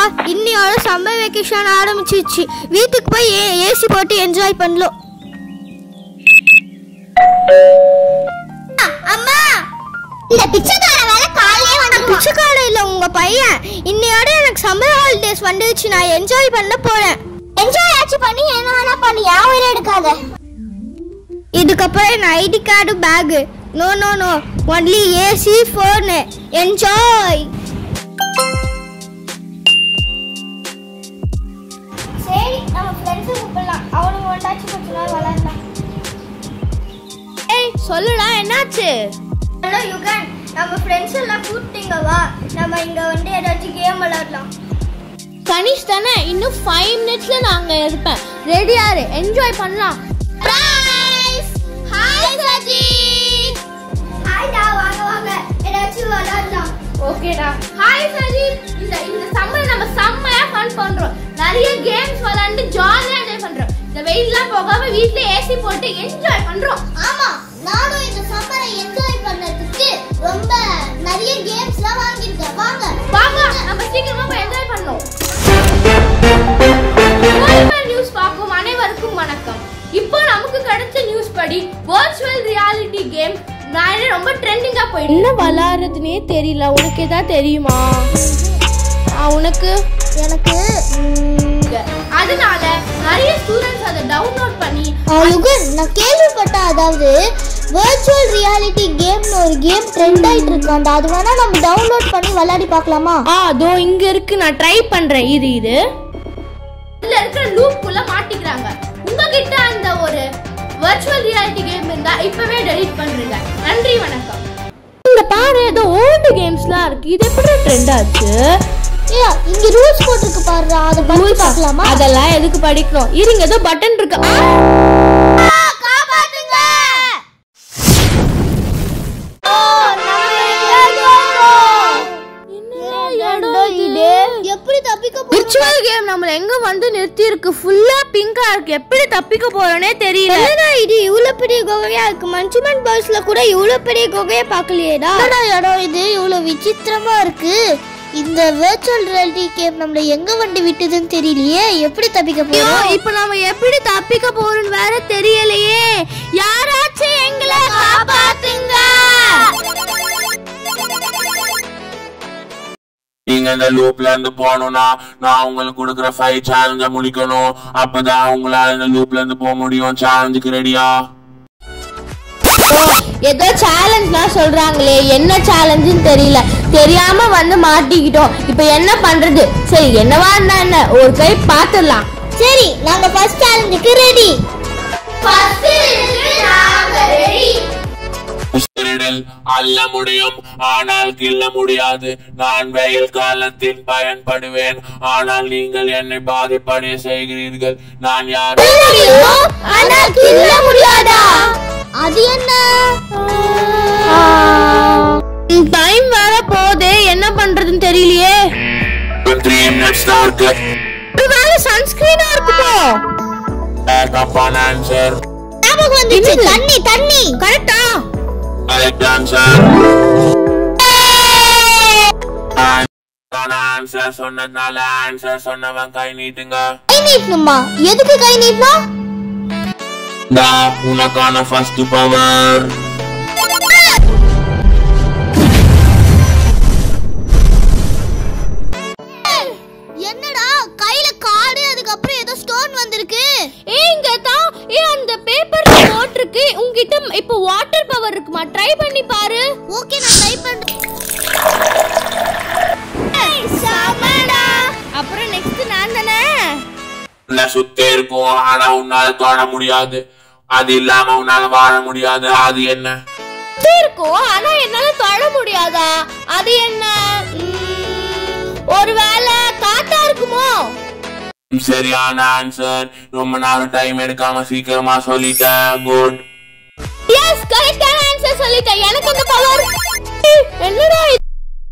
இன்னையோட summer vacation ஆரம்பிச்சிருச்சு வீட்டுக்கு போய் ஏசி போட்டு என்ஜாய் பண்ணலாம் அம்மா இந்த பிச்சைக்கார வேலை காலையே வந்து பிச்சைக்கார இல்ல உங்க பையன் இன்னையோட எனக்கு சம்மர் ஹாலிடேஸ் வந்துருச்சு நான் என்ஜாய் பண்ண போறேன் என்ஜாய் ஆச்சு பண்ணி என்ன வேணா பண்ணி யா உயிரை எடுக்காத இதுக்கப்புறம் என் ID card bag no no no only AC phone enjoy சரி நம்ம ஃப்ரெண்ட்ஸு கூப்பிடலாம் அவனுங்க வந்தாச்சு கொஞ்ச நாள் விளாடலாம் ஏய் சொல்லுடா என்னாச்சு ஹலோ யுகன் நம்ம ஃப்ரெண்ட்ஸ் எல்லாம் கூப்பிட்டீங்க வா நம்ம இங்க வந்து ஏதாச்சும் கேம் விளாடலாம் கனிஷ் தானே இன்னும் ஃபைவ் மினிட்ஸ்ல நாங்க இருப்பேன் ரெடியா இரு என்ஜாய் பண்ணலாம் ஹாய் சஜி ஹாய்டா வாங்க வாங்க ஏதாச்சும் விளாடலாம் ஓகேடா ஹாய் சஜீவ் இந்த இந்த சம்மர் நம்ம செம்மையா ஃபன் பண்றோம் நிறைய கேம்ஸ் விளையாண்டு ஜாலியா என்ஜாய் பண்றோம் இந்த வெயில்லாம் போகாம வீட்ல ஏசி போட்டு என்ஜாய் பண்றோம் ஆமா நானும் இந்த சம்மரை என்ஜாய் பண்ணதுக்கு ரொம்ப நிறைய கேம்ஸ்லாம் வாங்கியிருக்கேன் வாங்க வாங்க நம்ம சீக்கிரமா போய் என்ஜாய் பண்ணோம் நியூஸ் பார்க்கும் அனைவருக்கும் வணக்கம் இப்போ நமக்கு கிடைச்ச நியூஸ் படி வர்ச்சுவல் ரியாலிட்டி கேம் நான் ரொம்ப ட்ரெண்டிங்கா போயிட்டு என்ன விளையாடுறதுனே தெரியல உனக்கு ஏதாவது தெரியுமா ஆ, உனக்கு எனக்கு அதனால நிறைய ஸ்டூடெண்ட்ஸ் அதை டவுன்லோட் பண்ணி யுகன் நான் கேள்விப்பட்டேன் அதாவது வர்ச்சுவல் ரியாலிட்டி கேம்னு ஒரு கேம் ட்ரெண்ட் ஆயிட்டு இருக்காண்ட அது வேணா நம்ம டவுன்லோட் பண்ணி விளையாடி பார்க்கலாமா ஆ அதோ இங்க இருக்கு நான் ட்ரை பண்றேன் இது இது இதுல இருக்கிற லூப்புக்குள்ள மாட்டிக்கிறாங்க உங்ககிட்ட அந்த ஒரு வர்ச்சுவல் ரியாலிட்டி கேம் இருந்தா இப்பவே டெலீட் பண்றீங்க நன்றி வணக்கம் இந்த பாரு ஏதோ ஓல்டு கேம்ஸ்லாம் இருக்கு இது எப்படி ட்ரெண்ட் ஆச்சு ஏ இங்க ரூல்ஸ் போட்டிருக்கு பாருடா அதை படிச்சு பார்க்கலாமா அதெல்லாம் எதுக்கு படிக்கணும் இருங்க ஏதோ பட்டன் இருக்கு ஆ! காப்பாத்துங்க எப்படி தப்பிக்க விர்ச்சுவல் கேம் நம்மள எங்க வந்து நிறுத்தி இருக்கு ஃபுல்லா பிங்கா இருக்கு எப்படி தப்பிக்க போறோனே தெரியல என்னடா இது இவ்வளவு பெரிய குகையா இருக்கு மஞ்சுமன் பாய்ஸ்ல கூட இவ்வளவு பெரிய குகையை பார்க்கலையேடா என்னடா இடம் இது இவ்வளவு விசித்திரமா இருக்கு இந்த வெர்ச்சுவல் ரியாலிட்டி கேம் நம்மள எங்க வண்டி விட்டுதுன்னு தெரியலையே எப்படி தப்பிக்க ஐயோ, போறோம் இப்ப நாம எப்படி தப்பிக்க போறோம்னு வேற தெரியலையே யாராச்சும் எங்களை காப்பாத்துங்க நீங்க இந்த லூப்ல இருந்து போகணும்னா நான் உங்களுக்கு கொடுக்குற ஃபைவ் சேலஞ்ச முடிக்கணும் அப்பதான் உங்களால இந்த லூப்ல இருந்து போக முடியும் சேலஞ்சுக்கு ரெடியா ஏதோ சேலஞ்ச்லாம் சொல்றாங்களே என்ன சேலஞ்சுன்னு தெரியல தெரியாம வந்து மாட்டிக்கிட்டோம் இப்ப என்ன பண்றது சரி என்னவா இருந்தா என்ன ஒரு கை பாத்துடலாம் சரி நாங்க ஃபர்ஸ்ட் சேலஞ்சுக்கு ரெடி உசிரிடல் அள்ள முடியும் ஆனால் கிள்ள முடியாது நான் வெயில் காலத்தில் பயன்படுவேன் ஆனால் நீங்கள் என்னை பாதிப்படைய செய்கிறீர்கள் நான் யார் ஆனா கிள்ள முடியாதா அது என்ன டைம் வேற போதே என்ன பண்றதுன்னு தெரியலையே த்ரீ மினிட்ஸ் தான் இருக்கு ஒருவேளை சன்ஸ்கிரீனா இருக்குமோ தப்பான ஆன்சர் ஞாபகம் வந்துச்சு தண்ணி தண்ணி கரெக்டா கரெக்ட் ஆன்சர் ஆன்சர் சொன்னதுனால ஆன்சர் சொன்னவன் கை நீட்டுங்க கை நீட்டணுமா எதுக்கு கை நீட்டணும் தா உனக்கான ஃபர்ஸ்ட் பவர் என்னடா கையில காடு அதுக்கப்புறம் ஏதோ ஸ்டோன் வந்திருக்கு ஏய் இங்க தான் ஏ அந்த பேப்பர் போட்டிருக்கு உன்கிட்ட இப்போ வாட்டர் பவர் இருக்குமா ட்ரை பண்ணி பாரு ஓகே நான் ட்ரை பண்றேன் அப்புறம் நெக்ஸ்ட் நான் தானே உன்னை சுத்தி இருக்கும் ஆனா உன்னால தொட முடியாது அது இல்லாம உன்னால வாழ முடியாது அது என்ன சுத்தி இருக்கும் ஆனா என்னால தொட முடியாதா அது என்ன ம், ஒருவேளை காத்தா இருக்குமோ சரியான ஆன்சர் ரொம்ப நேரம் டைம் எடுக்காம சீக்கிரமா சொல்லிட்டேன் குட் எஸ் கரெக்டான ஆன்சர் சொல்லிட்டேன் எனக்கு அந்த பவர் என்னடா இது?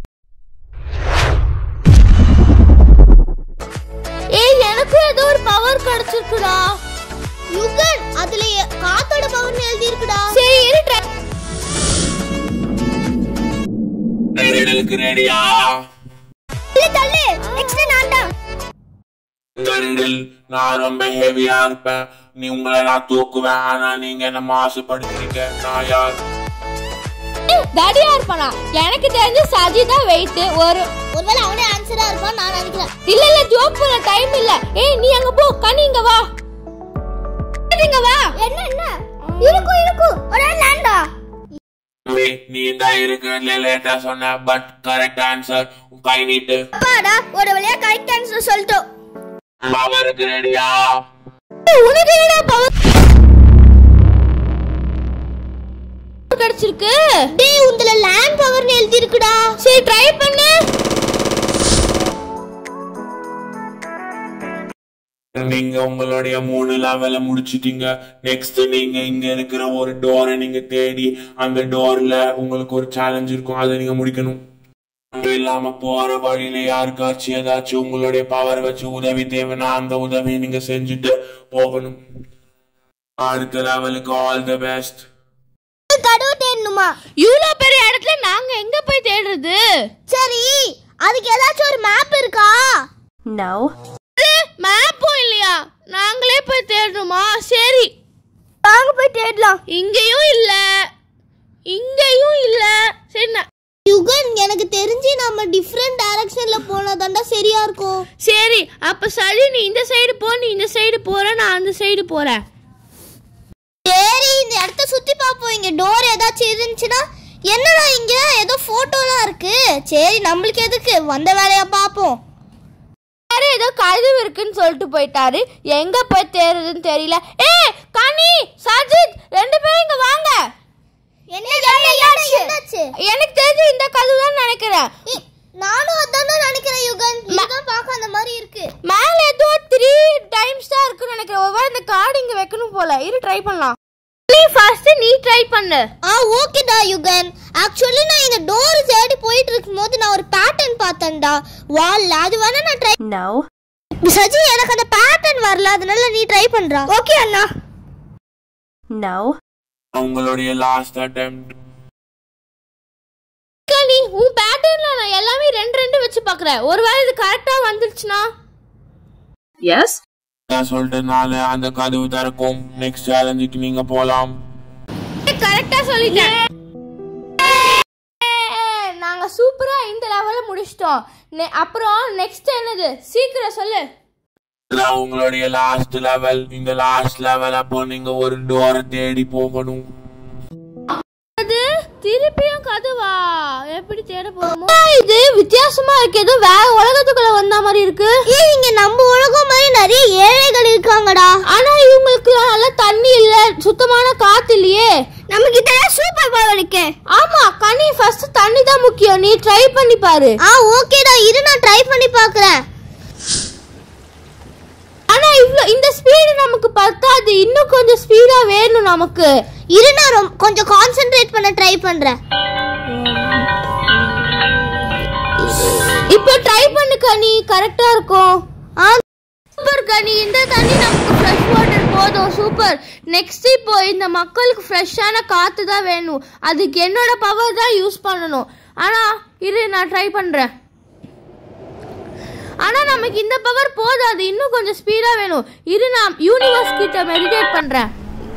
ஏய் எனக்கு ஏதோ ஒரு பவர் கிடைச்சிருக்குடா யுகன் அதுல எ- காத்தோட பவர்னு எழுதி இருக்குடா சரி இரு try- ரெடியா இல்ல தள்ளு நெக்ஸ்ட் நான் தான் கரிடில் நான் ரொம்ப ஹெவியா இருப்பேன் நீ உங்களை நான் தூக்குவேன் ஆனா நீங்க என்ன மாசுபடுத்துறீங்க நான் யார் தடியா இருப்பானா எனக்கு தெரிஞ்சு சஜி தான் வெயிட் ஒரு ஒருவேளை அவனே ஆன்சரா இருப்பான் நான் நினைக்கிறேன் இல்ல இல்ல ஜோக் பண்ண டைம் இல்ல ஏய் நீ அங்க போ கனி இங்க வா இங்க வா என்ன என்ன இருக்கும் இருக்கும் ஒரே லேண்டா நீ நீ தான் இருக்கிறதுல லேட்டா சொன்ன பட் கரெக்ட் ஆன்சர் கை நீட்டு அப்பாடா ஒரு வழியா கரெக்ட் ஆன்சர் சொல்லிட்டோம் அவருக்கு ரெடியா உனக்கு என்னடா பவர் கிடைச்சிருக்கு டேய் உந்தல லேண்ட் பவர்னு எழுதி இருக்குடா சரி ட்ரை பண்ணு நீங்க உங்களுடைய மூணு லெவல முடிச்சிட்டீங்க நெக்ஸ்ட் நீங்க இங்க இருக்கிற ஒரு டோரை நீங்க தேடி அந்த டோர்ல உங்களுக்கு ஒரு சேலஞ்ச் இருக்கும் அதை நீங்க முடிக்கணும் அது இல்லாம போற வழியில யாருக்காச்சும் ஏதாச்சும் உங்களுடைய பவர் வச்சு உதவி தேவைன்னா அந்த உதவியை நீங்க செஞ்சுட்டு போகணும் அடுத்த லெவலுக்கு ஆல் தி பெஸ்ட் கடுவு தேடணுமா இவ்ளோ பெரிய இடத்துல நாங்க எங்க போய் தேடுறது சரி அதுக்கு ஏதாச்சும் ஒரு மேப் இருக்கா மேப்பும் இல்லையா நாங்களே போய் தேடணுமா சரி வாங்க போய் தேடலாம் இங்கேயும் இல்ல இங்கேயும் இல்ல சரி நான் யுகன் எனக்கு தெரிஞ்சு நம்ம டிஃப்ரெண்ட் டைரக்ஷன்ல போனா தாண்டா சரியா இருக்கும் சரி அப்ப சரி நீ இந்த சைடு போ நீ இந்த சைடு போற நான் அந்த சைடு போறேன் சரி இந்த இடத்த சுத்தி பார்ப்போம் இங்க டோர் ஏதாச்சும் இருந்துச்சுன்னா என்னடா இங்க ஏதோ போட்டோலாம் இருக்கு சரி நம்மளுக்கு எதுக்கு வந்த வேலையா பார்ப்போம் வேற ஏதோ கதவு இருக்குன்னு சொல்லிட்டு போயிட்டாரு எங்க போய் தேடுறதுன்னு தெரியல ஏ கனி சஜித் ரெண்டு பேரும் இங்க வாங்க என்ன என்னாச்சு எனக்கு தெரிஞ்சு இந்த கதவு தான் நினைக்கிறேன் இ- நானும் அதான் நினைக்கிறேன் யுகன் இதுதான் பார்க்க அந்த மாதிரி இருக்கு மேல ஏதோ த்ரீ டைம்ஸ் தான் இருக்குன்னு நினைக்கிறேன் ஒருவேளை இந்த கார்டு இங்க வைக்கணும் போல இரு ட்ரை பண்ணலாம் நீ ஃபர்ஸ்ட் நீ ட்ரை பண்ணு ஆ ஓகேடா யுகன் ஆக்சுவலி நான் இந்த டோர் தேடி போயிட்டு இருக்கும்போது நான் ஒரு பேட்டர்ன் பார்த்தேன்டா வால்ல அது வேணா நான் ட்ரை No. சஜி எனக்கு அந்த பேட்டர்ன் வரல அதனால நீ ட்ரை பண்றா ஓகே அண்ணா No. உங்களுடைய லாஸ்ட் அட்டெம்ட் கனி உன் பேட்டர்ன்ல நான் எல்லாமே ரெண்டு ரெண்டு வச்சு பாக்குறேன் ஒருவேளை இது கரெக்டா வந்துருச்சுன்னா Yes. நான் சொல்லிட்டனால அந்த கதவு திறக்கும் நெக்ஸ்ட் சேலஞ்சுக்கு நீங்க போலாம் கரெக்டா சொல்லிட்டேன் நாங்க சூப்பரா இந்த லெவல்ல முடிச்சிட்டோம் நெ- அப்புறம் நெக்ஸ்ட் என்னது சீக்கிரம் சொல்லு இதான் உங்களுடைய லாஸ்ட் லெவல் இந்த லாஸ்ட் லெவல் அப்போ நீங்க ஒரு டோரை தேடி போகணும் அது திருப்பியும் கதுவா எப்படி தேட போறோமோ இது வித்தியாசமா இருக்கு ஏதோ வேற உலகத்துக்குள்ள வந்த மாதிரி இருக்கு ஏய் இங்க நம்ம உலகம் மாதிரி நிறைய ஏழைகள் இருக்காங்கடா ஆனா இவங்களுக்கு நல்ல தண்ணி இல்ல சுத்தமான காத்து இல்லையே நம்ம கிட்ட சூப்பர் பவர் இருக்கு ஆமா கனி ஃபர்ஸ்ட் தண்ணி தான் முக்கியம் நீ ட்ரை பண்ணி பாரு ஆ ஓகேடா இரு நான் ட்ரை பண்ணி பார்க்கறேன் ஆனா இவ்ளோ இந்த ஸ்பீடு நமக்கு பத்தாது இன்னும் கொஞ்சம் ஸ்பீடா வேணும் நமக்கு இரு நான் ரொம்ப- கொஞ்சம் கான்சென்ட்ரேட் பண்ண ட்ரை பண்றேன் இப்போ ட்ரை பண்ணு கனி கரெக்டா இருக்கும் சூப்பர் கனி இந்த தண்ணி நமக்கு ஃப்ரெஷ் வாட்டர் போதும் சூப்பர் நெக்ஸ்ட் இப்போ இந்த மக்களுக்கு ஃப்ரெஷ்ஷான காத்து தான் வேணும் அதுக்கு என்னோட பவர் தான் யூஸ் பண்ணணும் ஆனா இரு நான் ட்ரை பண்றேன் ஆனா நமக்கு இந்த பவர் போதாது இன்னும் கொஞ்சம் ஸ்பீடா வேணும் இரு நான் யூனிவர்ஸ் கிட்ட மெடிடேட் பண்றேன்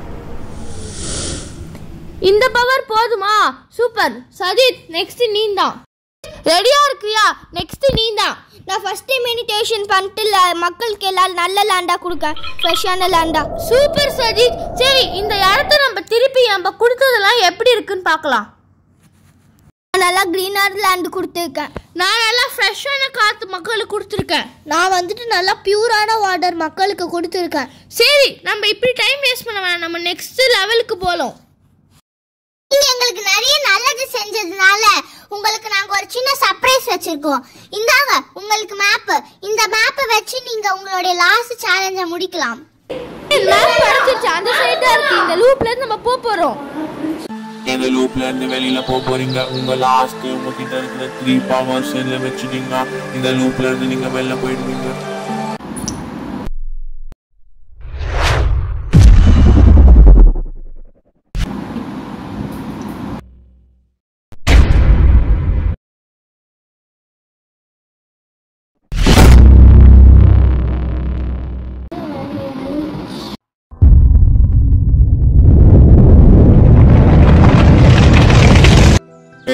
இந்த பவர் போதுமா சூப்பர் சஜித் நெக்ஸ்ட் நீ தான் ரெடியா இருக்கியா நெக்ஸ்ட் நீ தான் நான் ஃபர்ஸ்ட் மெடிடேஷன் பண்ணிட்டு ல- மக்களுக்கு எல்லாரும் நல்ல லேண்டா கொடுக்க ஃப்ரெஷ்ஷான லேண்டா சூப்பர் சஜித் சரி இந்த இடத்த நம்ம திருப்பி நம்ம கொடுத்ததெல்லாம் எப்படி இருக்குன்னு பார்க்கலாம் நான் நல்லா க்ரீனான லேண்ட் கொடுத்துருக்கேன் நான் நல்லா ஃப்ரெஷ்ஷான காத்து மக்களுக்கு கொடுத்துருக்கேன் நான் வந்துட்டு நல்லா பியூரான வாட்டர் மக்களுக்கு கொடுத்துருக்கேன் சரி நம்ம இப்படி டைம் வேஸ்ட் பண்ண வேணாம் நம்ம நெக்ஸ்ட் லெவலுக்கு போகலாம் நீங்க எங்களுக்கு நிறைய நல்லது செஞ்சதுனால உங்களுக்கு நாங்க ஒரு சின்ன சர்ப்ரைஸ் வச்சிருக்கோம் இந்தாங்க உங்களுக்கு மேப் இந்த மேப்பை வச்சு நீங்க உங்களுடைய லாஸ்ட் சேலஞ்சை முடிக்கலாம் மேப் கிடைச்சிருச்சு அந்த சைடு தான் இருக்கு இந்த லூப்ல இருந்து நம்ம போக போறோம் இந்த லூப்ல இருந்து வெளியில போக போறீங்க உங்க லாஸ்ட் உங்ககிட்ட இருக்கிற த்ரீ பவர்ஸ் இதுல வச்சுட்டீங்கன்னா இந்த லூப்ல இருந்து நீங்க வெளில போயிடுவீங்க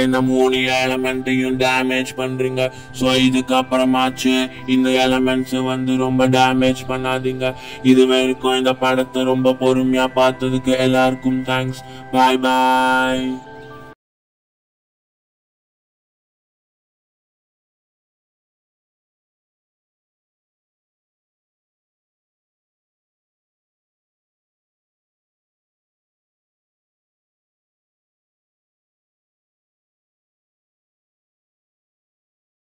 இந்த மூணு எலமெண்ட்டையும் டேமேஜ் பண்றீங்க ஸோ இதுக்கப்புறமாச்சு இந்த எலமெண்ட்ஸ் வந்து ரொம்ப டேமேஜ் பண்ணாதீங்க இது வரைக்கும் இந்த படத்தை ரொம்ப பொறுமையா பார்த்ததுக்கு எல்லாருக்கும் தேங்க்ஸ் பாய் பாய்